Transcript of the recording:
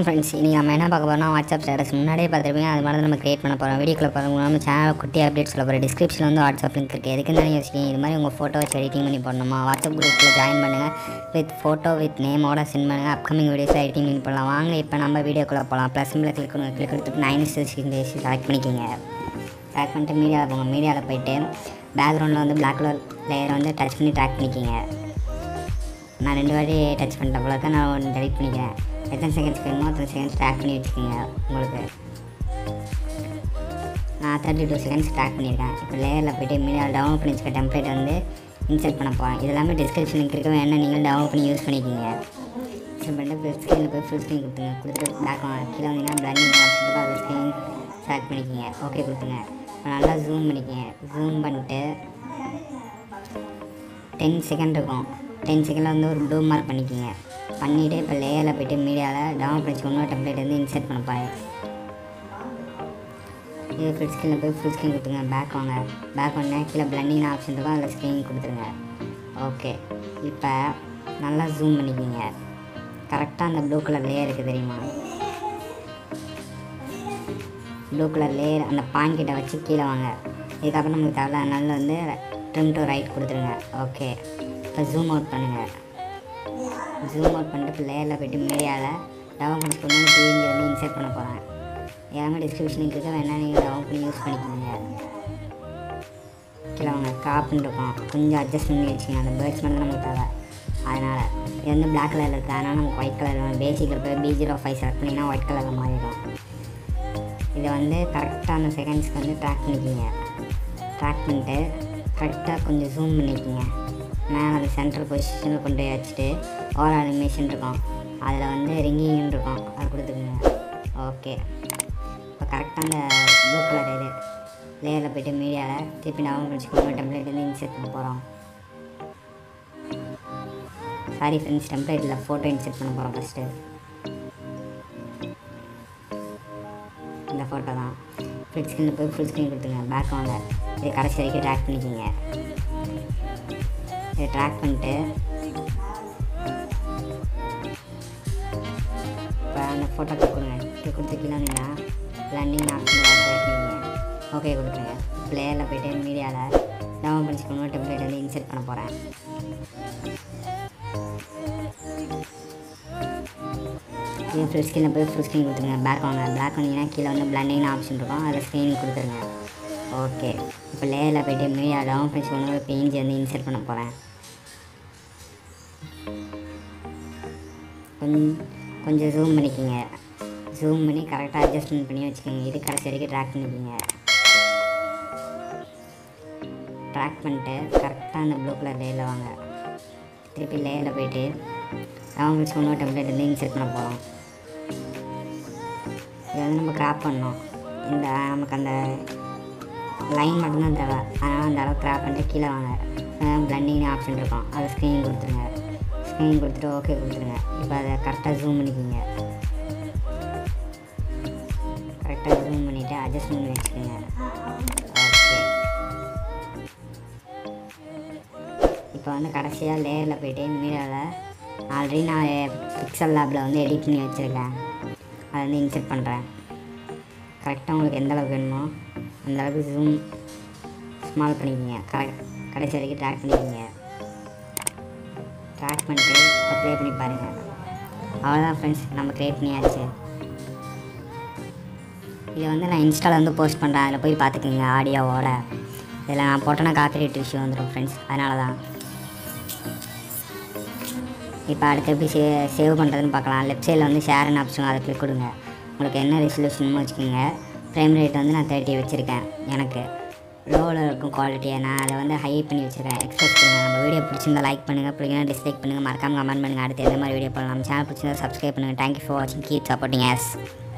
வணக்கம் ஃப்ரெண்ட்ஸ் இன்றைக்கி நம்ம என்ன பார்க்க போகிறோம்னா வாட்ஸ்அப் ஸ்டேட்டஸ் முன்னாடியே பார்த்துருப்பீங்க அது மாதிரி நம்ம கிரியேட் பண்ண போகிறோம் வீடியோக்குள்ள போகிறோம் நம்ம சேனல் குட்டி அப்டேட் சொல்ல போகிறோம் டிஸ்கிரிப்ஷனில் வந்து வாட்ஸ்அப் லிங்க் இருக்குது எதுக்கு தானே யோசிக்கிங்க இது மாதிரி உங்கள் ஃபோட்டோ வச்சு எடிட்டிங் பண்ணி போடணுமா வாட்ஸ்அப் குரூப்பில் ஜாயின் பண்ணுங்கள் வித் ஃபோட்டோ வித் நேமோட சென்ட் பண்ணுங்கள் அப்கமிங் வீடியோஸ் எடிட்டிங் பண்ணி போடலாம் வாங்க இப்போ நம்ம வீடியோக்குள்ளே போகலாம் ப்ளஸ் சிம்பில் கிளிக் பண்ணுங்க கிளிக் கொடுத்துட்டு நைன் சிக்ஸ்டின் டேஸ் செலக்ட் பண்ணிக்கோங்க செலக்ட் பண்ணிட்டு மீடியாவில் போங்க மீடியாவில் போயிட்டு பேக்ரவுண்டில் வந்து பிளாக் கலர் லேயரை வந்து டச் பண்ணி ட்ராக் பண்ணிக்கோங்க நான் ரெண்டு வாட்டி டச் பண்ணிட்டேன் போல தான் நான் ஒன்று டெலிட் பண்ணிக்கிறேன் எத்தனை செகண்ட்ஸ் வேணுமோ அத்தனை செகண்ட்ஸ் ட்ராக் பண்ணி வச்சுக்கோங்க உங்களுக்கு நான் தேர்ட்டி டூ செகண்ட்ஸ் ட்ராக் பண்ணியிருக்கேன் இப்போ லேயரில் போய்ட்டு மீடியாவில் டவுன்லோட் பண்ணி வச்சுக்க டெம்ப்ளேட் வந்து இன்சர்ட் பண்ண போகிறேன் இது எல்லாமே டிஸ்கிரிப்ஷன் லிங்க் இருக்க வேணா நீங்கள் டவுன்லோட் பண்ணி யூஸ் பண்ணிக்கிங்க இன்ஸ்டால் பண்ணிட்டு ஃபுல் ஸ்க்ரீனில் போய் ஃபுல் ஸ்க்ரீன் கொடுத்துங்க கொடுத்துட்டு பேக் வாங்க கீழே வந்தீங்கன்னா பிளண்டிங் ஆப்ஷன் இருக்கும் அதில் ஸ்க்ரீன் செலக்ட் பண்ணிக்கிங்க ஓகே கொடுத்துங்க இப்போ நல்லா ஜூம் பண்ணிக்கிங்க ஜூம் பண்ணிட்டு டென் செகண்ட் இருக்கும் டென் செகண்டில் வந்து ஒரு ப்ளூ மார்க் பண்ணிக்கிங்க பண்ணிவிட்டு இப்போ லேயரில் போய்ட்டு மீடியாவில் டவுன் பண்ணி இன்னொரு டெம்ப்ளேட் வந்து இன்சர்ட் பண்ண போகிறேன் இது ஃபுல் ஸ்க்ரீனில் போய் ஃபுல் ஸ்க்ரீன் கொடுத்துங்க பேக் வாங்க பேக் வந்தா கீழே பிளண்டிங் ஆப்ஷன் இருக்கும் அதில் ஸ்க்ரீன் கொடுத்துருங்க ஓகே இப்போ நல்லா ஜூம் பண்ணிக்கிங்க கரெக்டாக அந்த ப்ளூ கலர் லேயர் இருக்குது தெரியுமா ப்ளூ கலர் லேயர் அந்த பாயிண்ட் கிட்ட வச்சு கீழே வாங்க இதுக்கப்புறம் நமக்கு தேவை அதனால வந்து ட்ரிம் டு ரைட் கொடுத்துருங்க ஓகே இப்போ ஜூம் அவுட் பண்ணுங்கள் ஜூம் அவுட் பண்ணிட்டு இப்போ லேயரில் போய்ட்டு மீடியாவில் டவுன் பண்ணி கொண்டு வந்து டிவி வந்து இன்சர்ட் பண்ண போகிறேன் எல்லாமே டிஸ்கிரிப்ஷன் இருக்க வேணா நீங்கள் டவுன் பண்ணி யூஸ் பண்ணிக்கோங்க கீழே வாங்க காப்புன்னு இருக்கும் கொஞ்சம் அட்ஜஸ்ட் பண்ணி வச்சுக்கோங்க அந்த பேர்ட்ஸ் மட்டும் நமக்கு தேவை அதனால் இது வந்து பிளாக் கலரில் இருக்குது அதனால் நமக்கு ஒயிட் கலர் பேசிக்கில் போய் பி ஜீரோ ஃபைவ் செலக்ட் பண்ணிங்கன்னா ஒயிட் கலரில் மாறிடும் இதை வந்து கரெக்டாக அந்த செகண்ட்ஸ்க்கு வந்து ட்ராக் பண்ணிக்கிங்க ட்ராக் பண்ணிட்டு கரெக்டாக கொஞ்சம் ஜூம் பண்ணிக்கிங்க மேலே அந்த சென்ட்ரல் பொசிஷனில் கொண்டு போய் வச்சுட்டு ஓவர் அனிமேஷன் இருக்கும் அதில் வந்து ரிங்கிங் இருக்கும் அதை கொடுத்துக்குங்க ஓகே இப்போ கரெக்டாக அந்த ப்ளூ கலர் இது லேயரில் போய்ட்டு மீடியாவில் திருப்பி டவுன் பண்ணிச்சுக்கோங்க டெம்ப்ளேட் வந்து இன்செர்ட் பண்ண போகிறோம் சாரி ஃப்ரெண்ட்ஸ் டெம்ப்ளேட்டில் ஃபோட்டோ இன்செர்ட் பண்ண போகிறோம் ஃபஸ்ட்டு இந்த ஃபோட்டோ தான் ஃபுல் ஸ்க்ரீனில் போய் ஃபுல் ஸ்க்ரீன் கொடுத்துங்க பேக் வாங்க இது கடைசி வரைக்கும் ட்ராக் பண்ணிக்கிங்க இதை ட்ராக் பண்ணிட்டு இப்போ அந்த ஃபோட்டோ கொடுங்க இது கொடுத்து கீழே வந்தீங்கன்னா பிளண்டிங் ஆப்ஷன் பண்ணிக்கிங்க ஓகே கொடுத்துருங்க பிளேயரில் போய்ட்டு மீடியாவில் டவுன் பண்ணிச்சுக்கணும் டெம்ப்ளேட் வந்து இன்செர்ட் பண்ண போகிறேன் இது ஃபுல் ஸ்க்ரீனில் போய் ஃபுல் ஸ்க்ரீன் கொடுத்துருங்க பேக் வாங்க பேக் வந்தீங்கன்னா கீழே வந்து பிளண்டிங் ஆப்ஷன் இருக்கும் அதில் ஸ்க்ரீன் கொடுத்துருங்க ஓகே இப்போ லேயரில் போய்ட்டு மீடியா டவுன் பண்ணி ஒன்று பேஞ்சி வந்து இன்சர்ட் பண்ண போகிறேன் கொஞ்சம் கொஞ்சம் ஜூம் பண்ணிக்கோங்க ஜூம் பண்ணி கரெக்டாக அட்ஜஸ்ட்மெண்ட் பண்ணி வச்சுக்கோங்க இது கடைசி வரைக்கும் ட்ராக் பண்ணிக்கோங்க ட்ராக் பண்ணிட்டு கரெக்டாக அந்த ப்ளூ கலர் லேயரில் வாங்க திருப்பி லேயரில் போயிட்டு டவுன் பண்ணி ஒன்று டெம்ப்ளேட் வந்து இன்சர்ட் பண்ண போகிறோம் இதை வந்து நம்ம கிராப் பண்ணோம் இந்த நமக்கு அந்த லைன் மட்டும்தான் தேவை அதனால் அந்த அளவு கிராப் பண்ணிட்டு கீழே வாங்க பிளண்டிங் ஆப்ஷன் இருக்கும் அதை ஸ்க்ரீன் கொடுத்துருங்க ஸ்க்ரீன் கொடுத்துட்டு ஓகே கொடுத்துருங்க இப்போ அதை கரெக்டாக ஜூம் பண்ணிக்கோங்க கரெக்டாக ஜூம் பண்ணிவிட்டு அட்ஜஸ்ட் பண்ணி வச்சுக்கோங்க ஓகே இப்போ வந்து கடைசியாக லேயரில் போயிட்டு மீடியாவில் ஆல்ரெடி நான் பிக்சல் லேபில் வந்து எடிட் பண்ணி வச்சுருக்கேன் அதை வந்து இன்செர்ட் பண்ணுறேன் கரெக்டாக உங்களுக்கு எந்த அளவுக்கு வேணுமோ அந்த அளவுக்கு ஜூம் ஸ்மால் பண்ணிக்கிங்க கரெக்ட் கடைசி வரைக்கும் ட்ராக் பண்ணிக்கிங்க ட்ராக் பண்ணிட்டு இப்போ ப்ளே பண்ணி பாருங்கள் அவ்வளோதான் ஃப்ரெண்ட்ஸ் நம்ம க்ரியேட் பண்ணியாச்சு இதை வந்து நான் இன்ஸ்டாவில் வந்து போஸ்ட் பண்ணுறேன் அதில் போய் பார்த்துக்குங்க ஆடியோவோட இதில் நான் போட்டேன்னா காப்பிரைட் இஷ்யூ வந்துடும் ஃப்ரெண்ட்ஸ் அதனால தான் இப்போ அடுத்து எப்படி சே சேவ் பண்ணுறதுன்னு பார்க்கலாம் லெஃப்ட் சைடில் வந்து ஷேர்னு ஆப்ஷன் அதை கிளிக் கொடுங்க உங்களுக்கு என்ன ரெசல்யூஷன் வச்சுக்கோங்க ஃப்ரேம் ரேட் வந்து நான் தேர்ட்டி வச்சுருக்கேன் எனக்கு லோவில் இருக்கும் குவாலிட்டியை நான் அதை வந்து ஹை பண்ணி வச்சுருக்கேன் எக்ஸ்பிரஸ் பண்ணுங்கள் நம்ம வீடியோ பிடிச்சிருந்தா லைக் பண்ணுங்கள் பிடிக்கணும் டிஸ்லைக் பண்ணுங்கள் மறக்காமல் கமெண்ட் பண்ணுங்கள் அடுத்து எந்த மாதிரி வீடியோ போடலாம் நம்ம சேனல் பிடிச்சிருந்தா சப்ஸ்கிரைப் பண்ணுங்கள் தேங்க்யூ ஃபார் வாட்சிங் கீப் சப்போர்ட்டிங் ஆஸ்